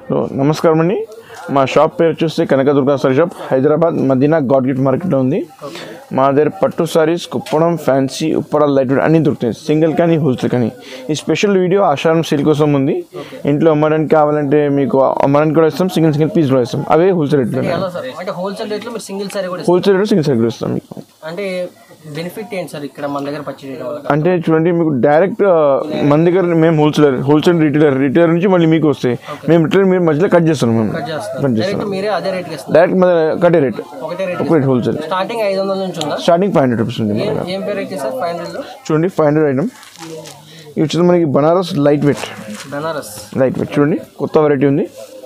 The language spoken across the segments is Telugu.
హలో నమస్కారం అండి మా షాప్ పేరు వచ్చేసి కనకదుర్గా సారీ షాప్ హైదరాబాద్ మదీనా గాడ్ గిట్ మార్కెట్లో ఉంది మా దగ్గర పట్టు సారీస్ కుప్పడం ఫ్యాన్సీ ఉప్పడాలు లైట్ వెయిట్ అన్నీ దొరుకుతాయి సింగిల్ కానీ హోల్సేల్ కానీ ఈ స్పెషల్ వీడియో ఆషాఢం సేల్ కోసం ఉంది ఇంట్లో అమ్మడానికి కావాలంటే మీకు అమ్మడానికి కూడా ఇస్తాం సింగిల్ సింగిల్ పీస్ కూడా ఇస్తాం అవే హోల్సేల్ రేట్ ఎలా సార్ అంటే హోల్సేల్ రేట్లో మీరు సింగిల్ సారీ కూడా ఇస్తారు. హోల్సేల్ రేట్ సింగిల్ సారీ కూడా ఇస్తాం మీకు అంటే బెనిఫిట్ ఏంటి సార్ ఇక్కడ మన దగ్గర పర్చేజ్ చేయడం వల్ల అంటే చూడండి మీకు డైరెక్ట్ మన దగ్గర మేము హోల్సేలర్ హోల్సేల్ రిటైలర్ రిటైలర్ నుంచి మళ్ళీ మీకు వస్తాయి మేము రిటైలర్ మీరు మధ్యలో కట్ చేస్తాం మేము కట్ చేస్తారు కట్ చేస్తాం డైరెక్ట్ మీరే అదే రేట్కి ఇస్తారు డైరెక్ట్ మన కట్టే రేట్ ఒకటే రేట్ ఒక రేట్ హోల్సేల్ స్టార్టింగ్ ఐదు వందల నుంచి ఉందా స్టార్టింగ్ ఫైవ్ హండ్రెడ్ రూపీస్ ఉంది మన దగ్గర. ఏం పేరు అయితే సార్ ఫైవ్ హండ్రెడ్లో చూడండి ఫైవ్ హండ్రెడ్ ఐటమ్ ఇది వచ్చేసి మనకి Banaras light weight Banaras light weight చూడండి కొత్త వెరైటీ ఉంది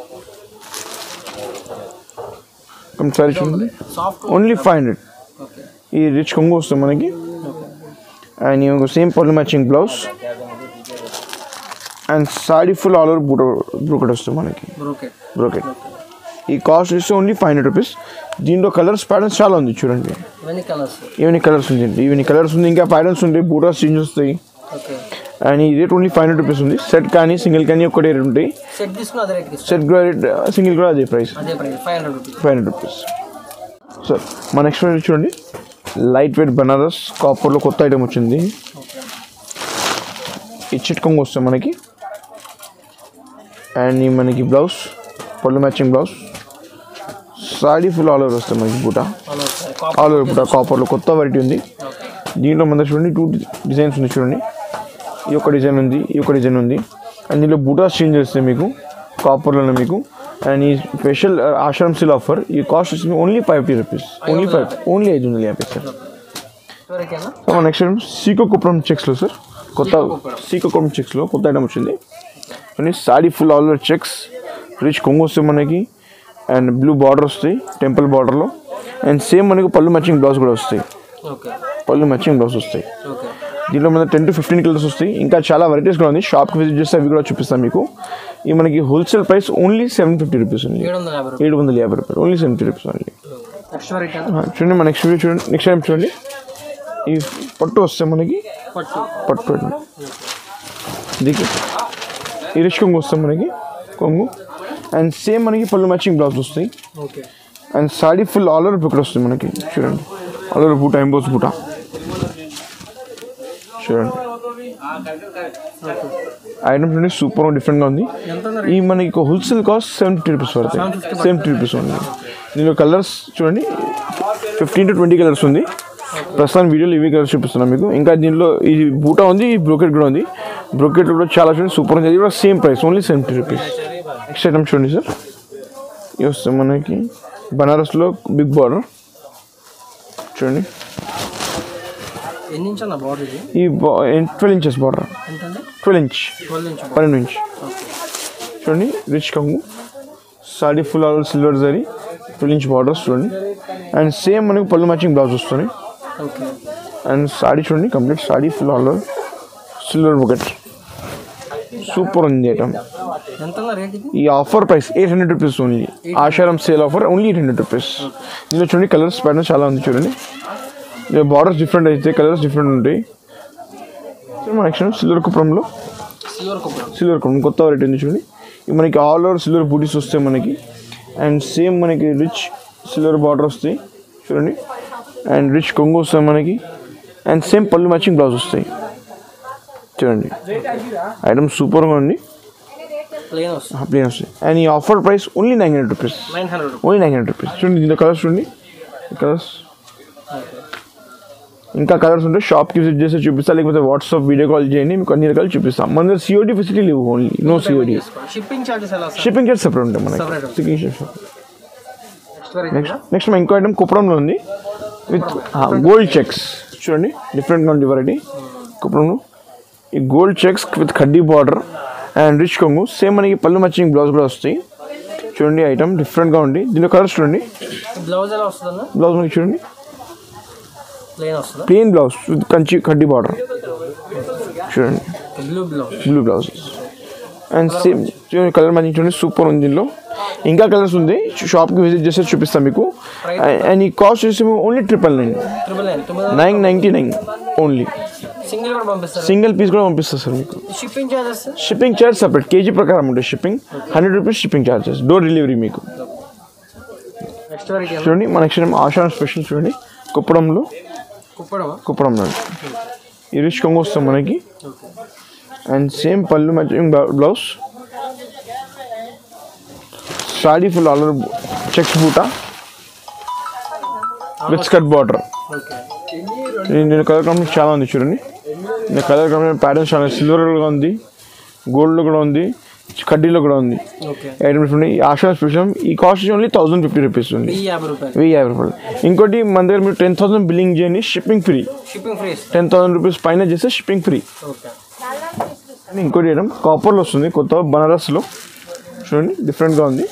సారీ చూడండి soft only five hundred okay ఈ రిచ్ కొంగు వస్తుంది మనకి అండ్ సేమ్ పళ్ళు matching blouse and sari full all over బూట బ్రూకెట్ వస్తుంది మనకి బ్రోకెట్ బ్రోకెట్ ఈ కాస్ట్ వచ్చి ఓన్లీ ఫైవ్ హండ్రెడ్ రూపీస్ దీంట్లో కలర్స్ ప్యాటర్న్స్ చాలా ఉంది చూడండి ఇవన్నీ కలర్స్ ఈవెన్ కలర్స్ ఉంది ఈవెన్ కలర్స్ ఉంది ఇంకా ప్యాటర్న్స్ ఉంటాయి బూటాస్ చేంజ్ వస్తాయి ఓకే అండ్ ఈ rate only five hundred rupees ఉంది సెట్ కానీ సింగిల్ కానీ ఒకటే రేట్ ఉంటాయి సెట్ తీసుకుని అదే రేట్కి ఇస్తారు సెట్ కూడా రేట్ సింగిల్ కూడా అదే ప్రైస్ అదే price five hundred rupees five hundred rupees sir మా నెక్స్ట్ ప్రైస్ చూడండి లైట్ వెయిట్ బనారస్ కాపర్లో కొత్త ఐటమ్ వచ్చింది ఓకే ఈ చిట్కొంగు వస్తుంది మనకి అండ్ ఈ మనకి బ్లౌజ్ పళ్ళు matching blouse sari full all over వస్తుంది మనకి బూట అలా వస్తాయి కాప్ ఆల్ ఓవర్ బూట కాపర్లో కొత్త వెరైటీ ఉంది ఓకే దీంట్లో మన దగ్గర చూడండి టూ డిజైన్స్ ఉంది చూడండి ఈ యొక్క డిజైన్ ఉంది ఈ యొక్క డిజైన్ ఉంది అండ్ దీంట్లో బూటాస్ చేంజ్ చేస్తాయి మీకు కాపర్లోనే మీకు అండ్ ఈ స్పెషల్ ఆశ్రమ్ సిల్ ఆఫర్ ఈ కాస్ట్ వచ్చి only five fifty rupees only five only ఐదు వందల యాభై సార్ ఎవరికైనా సో నెక్స్ట్ ఐటమ్ సీకో కుప్రం చెక్స్లో సార్ కొత్త సీకో కుప్రం చెక్స్లో కొత్త ఐటమ్ వచ్చింది and sari full all over checks rich కొంగు వస్తాయి మనకి అండ్ బ్లూ బార్డర్ వస్తాయి టెంపుల్ బార్డర్లో అండ్ సేమ్ మనకి పళ్ళు మ్యాచింగ్ బ్లౌజ్ కూడా వస్తాయి ఓకే పళ్ళు మ్యాచింగ్ బ్లౌజ్ వస్తాయి ఓకే దీంట్లో మన టెన్ టు ఫిఫ్టీన్ కలర్స్ వస్తాయి ఇంకా చాలా వెరైటీస్ కూడా ఉంది షాప్కి విజిట్ చేస్తే అవి కూడా చూపిస్తాను మీకు ఈ మనకి wholesale price only seven fifty rupees ఉంది ఏడు వందల యాభై రూపాయలు ఏడు వందల యాభై రూపాయలు only seven fifty rupees only next variety ఆ, చూడండి మన నెక్స్ట్ వీడియో చూడండి నెక్స్ట్ టైం చూడండి ఈ పట్టు వస్తే మనకి పట్టు పట్టు అండి దీనికి ఈ రిచ్ కొంగు వస్తాం మనకి కొంగు అండ్ సేమ్ మనకి పళ్ళు మ్యాచింగ్ బ్లౌజ్ వస్తాయి okay and sari full all over బుక్ వస్తుంది మనకి చూడండి ఆల్ ఓవర్ బూట ఎంబోస్ బూట చూడండి ఐటమ్ చూడండి సూపర్ డిఫరెంట్గా ఉంది ఎంత ఉంది ఈ మనకి wholesale cost seven fifty rupees పడతాయి సెవెన్ ఫిఫ్టీ రూపీస్ ఉంది దీనిలో కలర్స్ చూడండి ఫిఫ్టీన్ టు ట్వంటీ కలర్స్ ఉంది ప్రస్తుతం వీడియోలో ఇవి కలర్స్ చూపిస్తున్నాను మీకు ఇంకా దీనిలో ఈ బూటా ఉంది ఈ బ్రోకెట్ కూడా ఉంది బ్రోకెట్ కూడా చాలా చూడండి సూపర్ ఉంది అది కూడా same price only seven fifty rupees next item చూడండి సార్ ఇది వస్తుంది మనకి బనారస్లో బిగ్ బార్డర్ చూడండి ఎన్ని ఇంచ్ అన్న బాడీ ఇది ఈ ట్వెల్వ్ ఇంచెస్ బార్డర్ ఎంత అండి ట్వెల్వ్ ఇంచ్ ట్వెల్వ్ ఇంచ్ పన్నెండు ఇంచ్ చూడండి రిచ్ కంగు sari full all silver zari twelve inch borders చూడండి అండ్ సేమ్ మనకి పళ్ళు మ్యాచింగ్ బ్లౌజ్ వస్తుంది ఓకే అండ్ సాడీ చూడండి complete sari full all silver బుకెట్ సూపర్ ఉంది ఐటమ్ ఎంత అన్న రేట్ ఇది ఈ offer price eight hundred rupees only ఆషారం sale offer only eight hundred rupees దీనిలో చూడండి కలర్స్ ప్యాటర్న్ చాలా ఉంది చూడండి బార్డర్స్ డిఫరెంట్ అయితే కలర్స్ డిఫరెంట్ ఉంటాయి మన నెక్స్ట్ సిల్వర్ కుప్రంలో సిల్వర్ కొబ్బరి సిల్వర్ కొంగు కొత్త వెరైటీ ఉంది చూడండి ఇది మనకి ఆల్ ఓవర్ సిల్వర్ బూటీస్ వస్తాయి మనకి అండ్ సేమ్ మనకి రిచ్ సిల్వర్ బార్డర్ వస్తాయి చూడండి అండ్ రిచ్ కొంగు వస్తాయి మనకి అండ్ సేమ్ పళ్ళు మ్యాచింగ్ బ్లౌజ్ వస్తాయి చూడండి ఐటమ్ సూపర్గా ఉంది ప్లేన్ వస్తుంది ప్లేన్ వస్తాయి అండ్ ఈ offer price only nine hundred rupees nine hundred only nine hundred rupees చూడండి దీంట్లో కలర్స్ చూడండి కలర్స్ ఇంకా కలర్స్ ఉంటే షాప్కి విజిట్ చేస్తే చూపిస్తా లేకపోతే వాట్సాప్ వీడియో కాల్ చేయండి మీకు అన్ని రకాలు చూపిస్తాం మన దగ్గర సిఓడి ఫెసిలిటీ లేవు only no COD shipping charges ఎలా సార్ షిప్పింగ్ చార్జ్ సెపరేట్ ఉంటాయి మనకి Separate. Shipping charge next variety next next మా ఇంకో ఐటమ్ కుప్పడంలో ఉంది విత్ గోల్డ్ చెక్స్ చూడండి డిఫరెంట్గా ఉంది వెరైటీ కుప్పడంలో ఈ గోల్డ్ చెక్స్ విత్ కడ్డీ బార్డర్ అండ్ రిచ్ కొంగు సేమ్ మనకి పళ్ళు మ్యాచింగ్ బ్లౌజ్ కూడా వస్తాయి చూడండి ఐటమ్ డిఫరెంట్గా ఉంది దీనిలో కలర్స్ చూడండి బ్లౌజ్ ఎలా వస్తుంది అన్న బ్లౌజ్ మనకి చూడండి ప్లేన్ వస్తుందా ప్లెయిన్ బ్లౌజ్ విత్ కంచి కడ్డీ బార్డర్ చూడండి blue blouse blue blouse and same colour matching చూడండి సూపర్ ఉంది దీనిలో ఇంకా కలర్స్ ఉంది షాప్కి విజిట్ చేస్తే చూపిస్తాను మీకు అండ్ ఈ కాస్ట్ వచ్చేసి only triple nine triple nine తొమ్మిది nine ninety nine only single కూడా పంపిస్తారు సింగిల్ పీస్ కూడా పంపిస్తారు సార్ మీకు shipping charges shipping charge separate KG ప్రకారం ఉంటుంది shipping hundred rupees shipping charges door delivery మీకు నెక్స్ట్ వెరైటీ చూడండి మన నెక్స్ట్ ఆషాఢ స్పెషల్ చూడండి కుప్పడంలో కుప్పడమా కుప్పడంలో ఈ రిచ్ కొంగు వస్తాం మనకి ఓకే అండ్ సేమ్ పళ్ళు matching blouse sari full all checks బూట విత్ స్కర్ట్ బార్డర్ ఓకే నేను కలర్ కాంబినేషన్ చాలా ఉంది చూడండి నేను కలర్ కాంబినేషన్ ప్యాటర్న్స్ చాలా సిల్వర్లో ఉంది గోల్డ్లో కూడా ఉంది కడ్డీలో కూడా ఉంది ఓకే ఐటమ్స్ ఉన్నాయి ఆషా స్పెషల్ ఈ cost only thousand fifty rupees ఉంది వెయ్యి యాభై రూపాయలు వెయ్యి యాభై రూపాయలు ఇంకోటి మన దగ్గర మీరు టెన్ థౌసండ్ బిల్లింగ్ చేయండి shipping free shipping free ten thousand rupees పైన చేస్తే షిప్పింగ్ ఫ్రీ ఓకే అని ఇంకోటి ఐటమ్ కాపర్లో వస్తుంది కొత్త బనారస్లో చూడండి డిఫరెంట్గా ఉంది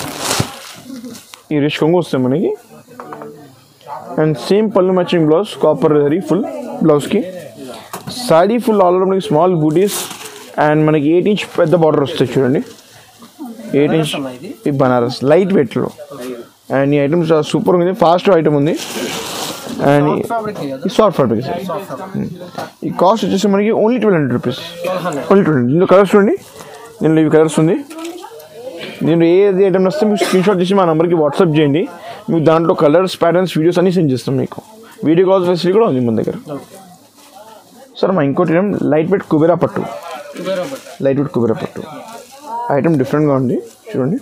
ఈ రిచ్ కొంగు వస్తుంది మనకి అండ్ సేమ్ పళ్ళు మ్యాచింగ్ బ్లౌజ్ కాపర్ హరీ ఫుల్ బ్లౌజ్కి సాడీ ఫుల్ ఆల్ ఓవర్ మనకి స్మాల్ బూటీస్ అండ్ మనకి ఎయిట్ ఇంచ్ పెద్ద బార్డర్ వస్తాయి చూడండి ఎయిట్ ఇంచ్ అమ్మా ఇది ఈ బనారస్ లైట్ వెయిట్లో అండ్ ఈ ఐటమ్ చాలా సూపర్ ఉంది ఫాస్ట్ ఐటమ్ ఉంది అండ్ ఈ- ఫ్యాబ్రిక్ కదా ఈ సాఫ్ట్ ఫ్యాబ్రిక్ సార్ ఈ కాస్ట్ వచ్చేసి మనకి only twelve hundred rupees twelve hundred only twelve దీనిలో కలర్స్ చూడండి దీనిలో ఇవి కలర్స్ ఉంది దీనిలో ఏది ఐటమ్ వస్తే మీకు స్క్రీన్ షాట్ చేసి మా నెంబర్కి వాట్సాప్ చేయండి మీకు దాంట్లో కలర్స్ ప్యాటర్న్స్ వీడియోస్ అన్ని సెండ్ చేస్తాం మీకు వీడియో కాల్స్ ఫెసిలిటీ కూడా ఉంది మన దగ్గర ఓకే సార్ మా ఇంకోటి ఐటమ్ లైట్ వెయిట్ కుబేరా పట్టు Kubera but light weight Kubera పట్టు ఐటమ్ డిఫరెంట్గా ఉంది చూడండి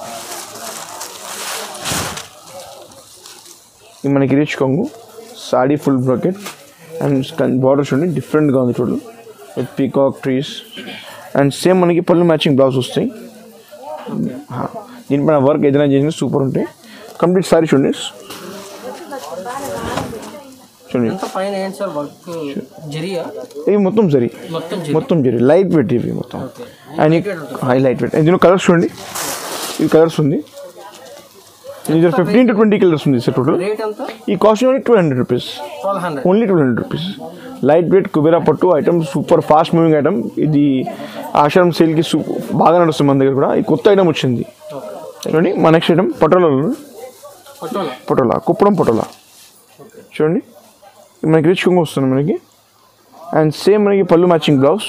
ఇది మనకి రిచ్ కొంగు sari full brocade and border చూడండి డిఫరెంట్గా ఉంది చూడు with peacock trees and same మనకి పళ్ళు మ్యాచింగ్ బ్లౌజ్ వస్తాయి హా. దీనిపైన వర్క్ ఏదైనా చేసిన సూపర్ ఉంటాయి కంప్లీట్ సారీ చూడండి చూడండి ఎంత పైన ఏంటి సార్ వర్క్ జరియా ఇవి మొత్తం సరి మొత్తం జరి మొత్తం జరి లైట్ వెయిట్ ఇవి మొత్తం okay and high light weight దీనిలో కలర్స్ చూడండి ఈ కలర్స్ ఉంది ఇది ఫిఫ్టీన్ టు ట్వంటీ కలర్స్ ఉంది సార్ టోటల్ రేట్ ఎంత ఈ cost only two hundred rupees twelve hundred only two hundred rupees light weight Kubera పట్టు item super fast moving item ఇది ఆశ్రమ్ సేల్కి సూ బాగా నడుస్తుంది మన దగ్గర కూడా ఈ కొత్త ఐటమ్ వచ్చింది ఓకే చూడండి మా నెక్స్ట్ ఐటమ్ పటోలా పట్టుకోవాలా పటోలా కుప్పడం పటోలా చూడండి ఇది మనకి రిచ్ కుంగు వస్తుంది మనకి అండ్ సేమ్ మనకి పళ్ళు matching blouse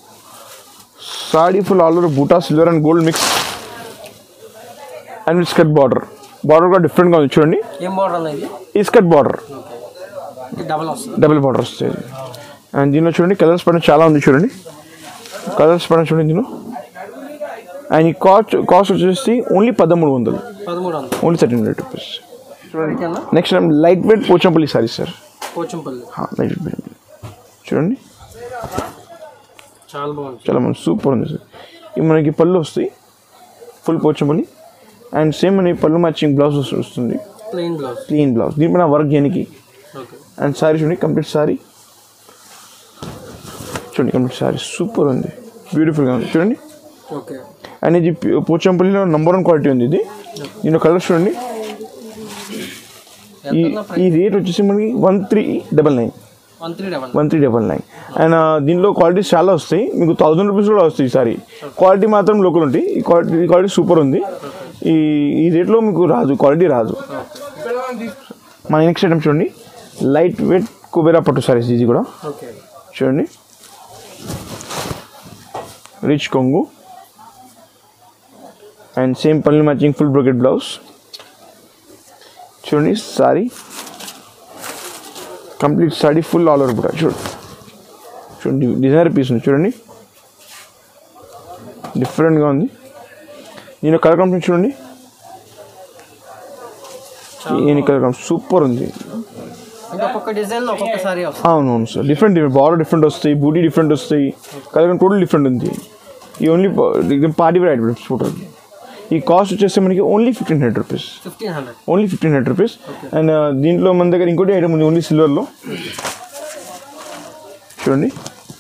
sari full all over బూటా silver and gold mix and skirt border border కూడా డిఫరెంట్గా ఉంది చూడండి ఏం బార్డర్ అన్న ఇది ఈ స్కర్ట్ బార్డర్ ఇది డబల్ వస్తుంది డబుల్ బార్డర్ వస్తుంది అండ్ దీనిలో చూడండి కలర్స్ పైన చాలా ఉంది చూడండి కలర్స్ పైన చూడండి దీనిలో అండ్ ఈ కాస్ట్ కాస్ట్ వచ్చేసి ఓన్లీ పదమూడు వందలు పదమూడు వందలు only thirteen hundred rupees rate అన్న next light weight Pochampalli sari sir Pochampalli light weight చూడండి చాలా బాగుంది చాలా మంచి సూపర్ ఉంది సార్ ఇవి మనకి పళ్ళు వస్తాయి ఫుల్ పోచంపల్లి అండ్ సేమ్ మనకి పళ్ళు మ్యాచింగ్ బ్లౌజ్ వస్తుంది ప్లెయిన్ బ్లౌజ్ క్లీన్ బ్లౌజ్ దీనిపైన వర్క్ చేయడానికి ఓకే అండ్ సారీ చూడండి కంప్లీట్ సారీ చూడండి కంప్లీట్ సారీ సూపర్ ఉంది బ్యూటిఫుల్గా ఉంది చూడండి ఓకే అండ్ ఇది పి- పోచంపల్లిలో నంబర్ వన్ క్వాలిటీ ఉంది ఇది దీనిలో కలర్స్ చూడండి ఈ ఎంత ఈ రేట్ వచ్చేసి మనకి one three double nine one three double one three double nine and దీనిలో క్వాలిటీస్ చాలా వస్తాయి మీకు థౌసండ్ రూపీస్ కూడా వస్తాయి ఈసారి క్వాలిటీ మాత్రం లోకల్ ఉంటాయి ఈ క్వాలిటీ ఈ క్వాలిటీ సూపర్ ఉంది ఈ ఈ రేట్లో మీకు రాదు క్వాలిటీ రాదు మన నెక్స్ట్ ఐటమ్ చూడండి లైట్ వెయిట్ కుబేరా పట్టు సారీస్ ఇది కూడా ఓకే చూడండి రిచ్ కొంగు అండ్ సేమ్ పళ్ళు మ్యాచింగ్ ఫుల్ బ్రోకెట్ బ్లౌజ్ చూడండి sari complete sari full all over కూడా చూడండి చూడండి డిజైనర్ పీస్ ఉంది చూడండి డిఫరెంట్గా ఉంది నేను కలర్ కంపెనీ చూడండి ఈ కలర్ కంపెనీ సూపర్ ఉంది అంటే ఒక్కొక్క డిజైన్ ఒక్కొక్క సారీ వస్తుంది అవును అవును sir different different border different వస్తాయి బూటీ డిఫరెంట్ వస్తాయి కలర్ టోటల్ డిఫరెంట్ ఉంది ఈ only party wear items photo ఈ కాస్ట్ వచ్చేసి మనకి only fifteen hundred rupees fifteen hundred only fifteen hundred rupees and దీంట్లో మన దగ్గర ఇంకోటి ఐటమ్ ఉంది ఓన్లీ సిల్వర్లో చూడండి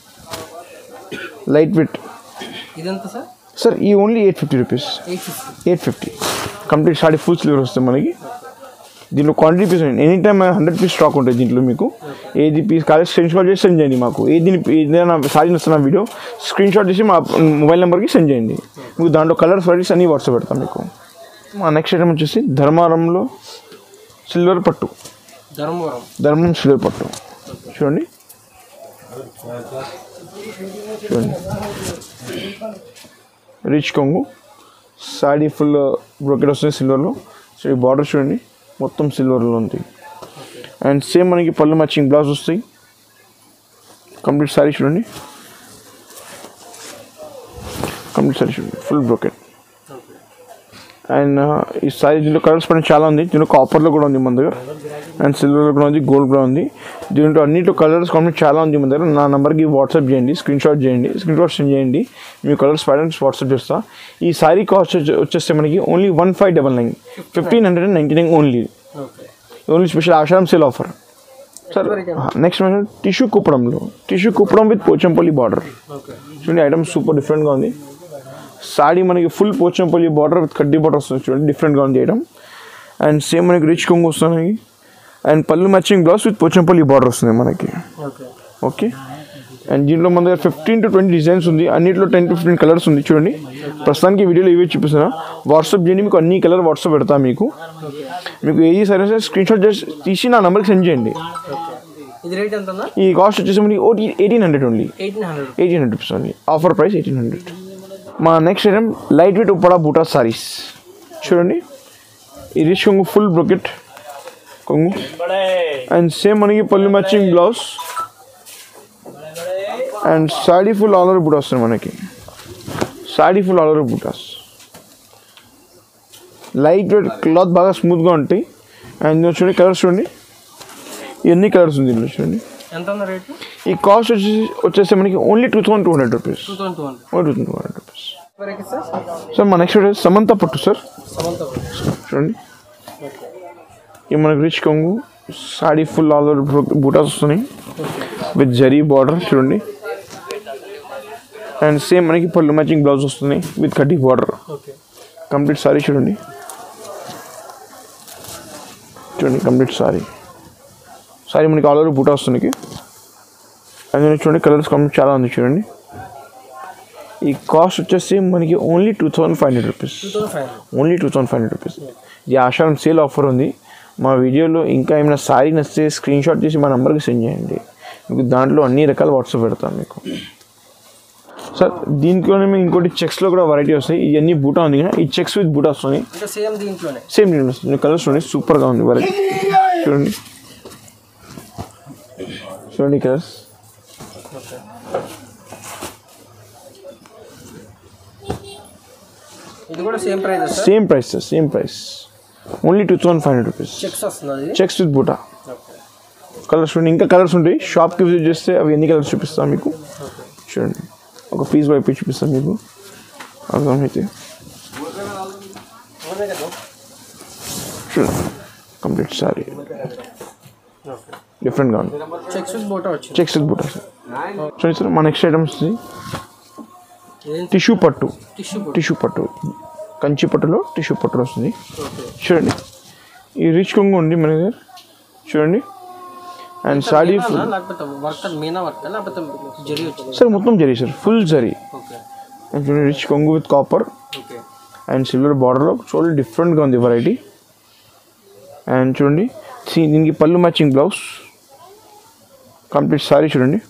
లైట్ వెయిట్ ఇదెంత సార్ సార్ ఈ only eight fifty rupees eight fifty eight fifty complete sari full silver వస్తుంది మనకి దీంట్లో quantity piece any time hundred piece stock ఉంటుంది దీంట్లో మీకు ఏది పీస్ కాలేజ్ స్క్రీన్ షాట్ చేసి సెండ్ చేయండి మాకు ఏది ఏదైనా సారీ వస్తున్న వీడియో స్క్రీన్ షాట్ చేసి మా మొబైల్ నెంబర్కి సెండ్ చేయండి మీకు దాంట్లో కలర్స్ వెరైటీస్ అన్నీ వాట్సాప్ పెడతాం మీకు మా నెక్స్ట్ ఐటమ్ వచ్చేసి ధర్మారంలో సిల్వర్ పట్టు ధర్మవరం ధర్మం సిల్వర్ పట్టు చూడండి చూడండి రిచ్ కొంగు సాడీ ఫుల్ బ్రోకెట్ వస్తుంది సిల్వర్లో సో ఈ బార్డర్ చూడండి మొత్తం సిల్వర్లో ఉంది అండ్ సేమ్ మనకి పళ్ళు మ్యాచింగ్ బ్లౌజ్ వస్తాయి కంప్లీట్ సారీ చూడండి కంప్లీట్ సారీ చూడండి ఫుల్ బ్రోకెట్ అండ్ ఈ సారీ దీంట్లో కలర్స్ పైన చాలా ఉంది దీంట్లో కాపర్లో కూడా ఉంది మన దగ్గర అండ్ సిల్వర్లో కూడా ఉంది గోల్డ్ కూడా ఉంది దీంట్లో అన్నింటిలో కలర్స్ కాంబినేషన్ చాలా ఉంది మన దగ్గర నా నెంబర్కి వాట్సాప్ చేయండి స్క్రీన్ షాట్ చేయండి స్క్రీన్ షాట్ సెండ్ చేయండి మీ కలర్స్ ప్యాటర్న్స్ వాట్సాప్ చేస్తా ఈ సారీ కాస్ట్ వచ్చేస్తే మనకి only one five double nine fifteen hundred and ninety nine only okay only special ఆషారం సేల్ ఆఫర్ సార్ నెక్స్ట్ మనం టిష్యూ కుప్పడంలో టిష్యూ కుప్పడం విత్ పోచంపల్లి బార్డర్ ఓకే చూడండి ఐటమ్ సూపర్ డిఫరెంట్గా ఉంది సాడీ మనకి ఫుల్ పోచంపల్లి బార్డర్ విత్ కడ్డీ బార్డర్ వస్తుంది చూడండి డిఫరెంట్గా ఉంది ఐటమ్ అండ్ సేమ్ మనకి రిచ్ కొంగు వస్తున్నాయి అండ్ పళ్ళు matching blouse with Pochampalli border వస్తుంది మనకి ఓకే ఓకే అండ్ దీంట్లో మన దగ్గర ఫిఫ్టీన్ టు ట్వంటీ డిజైన్స్ ఉంది అన్నింటిలో టెన్ టు ఫిఫ్టీన్ కలర్స్ ఉంది చూడండి ప్రస్తుతానికి వీడియోలో ఇవే చూపిస్తున్నా వాట్సాప్ చేయండి మీకు అన్ని కలర్ వాట్సాప్ పెడతా మీకు మీకు ఏ సరే స్క్రీన్ షాట్ చేసి తీసి నా నెంబర్కి సెండ్ చేయండి ఇది రేట్ ఎంత ఉందా ఈ కాస్ట్ వచ్చేసి మనకి ఓటీ eighteen hundred only eighteen hundred eighteen hundred rupees only offer price eighteen hundred మా next item light weight Uppada బూటా సారీస్ చూడండి ఇది కొంగు ఫుల్ బ్రొకెట్ కొంగు అండ్ సేమ్ మనకి పళ్ళు matching blouse and sari full all over బూటా వస్తుంది మనకి సాడీ ఫుల్ ఆల్ ఓవర్ బూటాస్ లైట్ వెయిట్ క్లాత్ బాగా స్మూత్గా ఉంటాయి అండ్ ఇందులో చూడండి కలర్స్ చూడండి ఎన్ని కలర్స్ ఉంది ఇందులో చూడండి ఎంత ఉంది రేటు ఈ కాస్ట్ వచ్చేసి వచ్చేసి మనకి only two thousand two hundred rupees two thousand two hundred only two thousand two hundred rupees వరకు సార్ సార్ మా నెక్స్ట్ వచ్చేసి సమంత పట్టు సార్ సమంత చూడండి ఓకే ఇది మనకి రిచ్ కొంగు సాడీ ఫుల్ ఆల్ ఓవర్ బూటాస్ వస్తున్నాయి విత్ జరీ బార్డర్ చూడండి అండ్ సేమ్ మనకి పళ్ళు మ్యాచింగ్ బ్లౌజ్ వస్తుంది విత్ కడ్డీ బార్డర్ ఓకే కంప్లీట్ సారీ చూడండి చూడండి కంప్లీట్ సారీ సారీ మనకి ఆల్ ఓవర్ బూటా వస్తుంది అందులో చూడండి కలర్స్ కంప్లీట్ చాలా ఉంది చూడండి ఈ కాస్ట్ వచ్చేసి మనకి only two thousand five hundred rupees two thousand five hundred only two thousand five hundred rupees ఇది ఆషారం సేల్ ఆఫర్ ఉంది మా వీడియోలో ఇంకా ఏమైనా సారీ నచ్చితే స్క్రీన్ షాట్ చేసి మా నెంబర్కి సెండ్ చేయండి మీకు దాంట్లో అన్ని రకాల వాట్సాప్ పెడతాను మీకు సార్ దీంట్లోనే మీకు ఇంకోటి చెక్స్లో కూడా వెరైటీ వస్తాయి ఇవన్నీ బూటా ఉంది కదా ఈ చెక్స్ విత్ బూటా వస్తుంది ఇంకా సేమ్ దీంట్లోనే సేమ్ నేను వస్తుంది కలర్స్ చూడండి సూపర్గా ఉంది వెరైటీ చూడండి చూడండి కలర్స్ ఓకే ఇది కూడా same price sir same price sir same price only two thousand five hundred rupees checks వస్తుంది అది చెక్స్ విత్ బూటా ఓకే కలర్స్ చూడండి ఇంకా కలర్స్ ఉంటాయి షాప్కి విజిట్ చేస్తే అవి ఎన్ని కలర్స్ చూపిస్తాను మీకు ఓకే చూడండి ఒక పీస్ బై పీస్ చూపిస్తాను మీకు అర్థమైతే చూడండి కంప్లీట్ సారీ ఓకే డిఫరెంట్గా ఉంది చెక్స్ విత్ బోటా వచ్చింది చెక్స్ విత్ బూటా సార్ చూడండి సార్ మా నెక్స్ట్ ఐటమ్స్ ఏం టిష్యూ పట్టు టిష్యూ బోట్ టిష్యూ పట్టు కంచి పట్టులో టిష్యూ పట్టు వస్తుంది ఓకే చూడండి ఈ రిచ్ కొంగు ఉంది మన దగ్గర చూడండి అండ్ సాడీ మీనా లేకపోతే వర్క్ మీనా వర్క్ లేకపోతే జరి వచ్చింది సార్ మొత్తం zari sir full zari okay and చూడండి రిచ్ కొంగు with copper okay and silver బార్డర్లో చూడండి డిఫరెంట్గా ఉంది వెరైటీ అండ్ చూడండి సీ- దీనికి పళ్ళు మ్యాచింగ్ బ్లౌజ్ కంప్లీట్ సారీ చూడండి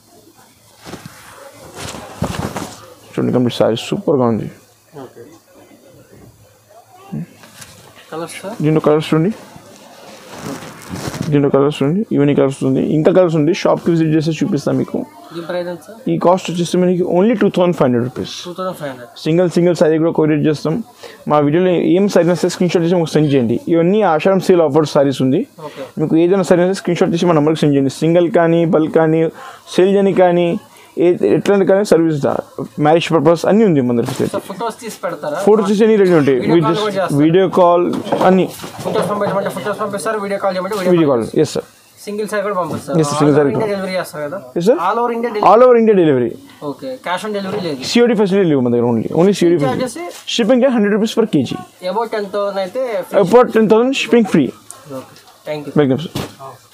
చూడండి కంప్లీట్ సారీ సూపర్గా ఉంది ఓకే కలర్స్ సార్ దీంట్లో కలర్స్ చూడండి దీంట్లో కలర్స్ చూడండి ఈవెనీ కలర్స్ ఉంది ఇంకా కలర్స్ ఉంది షాప్కి విజిట్ చేస్తే చూపిస్తాను మీకు దీని ప్రైస్ ఎంత సార్ ఈ కాస్ట్ వచ్చేసి మనకి only two thousand five hundred rupees two thousand five hundred single single sari కూడా కొరియర్ చేస్తాం మా వీడియోలో ఏం సారీ వస్తే స్క్రీన్ షాట్ చేసి మాకు సెండ్ చేయండి ఇవన్నీ ఆషారం సేల్ ఆఫర్ సారీస్ ఉంది ఓకే మీకు ఏదైనా సరే స్క్రీన్ షాట్ చేసి మా నెంబర్కి సెండ్ చేయండి సింగిల్ కానీ బల్క్ కానీ సేల్ చేయని కానీ ఏ ఎట్లాంటి కానీ సర్వీస్ మ్యారేజ్ పర్పస్ అన్నీ ఉంది మన దగ్గర ఫెసిలిటీ సార్ ఫొటోస్ తీసి పెడతారా ఫోటోస్ తీసి అన్ని రెడీ ఉంటాయి Video call కూడా చేస్తారా? వీడియో కాల్ అన్ని ఫొటోస్ పంపించమంటే ఫొటోస్ పంపిస్తారు వీడియో కాల్ చేయమంటే video video call yes sir single sir కూడా పంపిస్తారు Yes, single saree India delivery చేస్తారు కదా yes sir all over India delivery all over India delivery okay cash on delivery లేదు సిఓడి ఫెసిలిటీ లేవు మన దగ్గర only only COD facility charges shipping hundred rupees per KG about ten thousand అయితే about ten thousand shipping free okay thank you welcome sir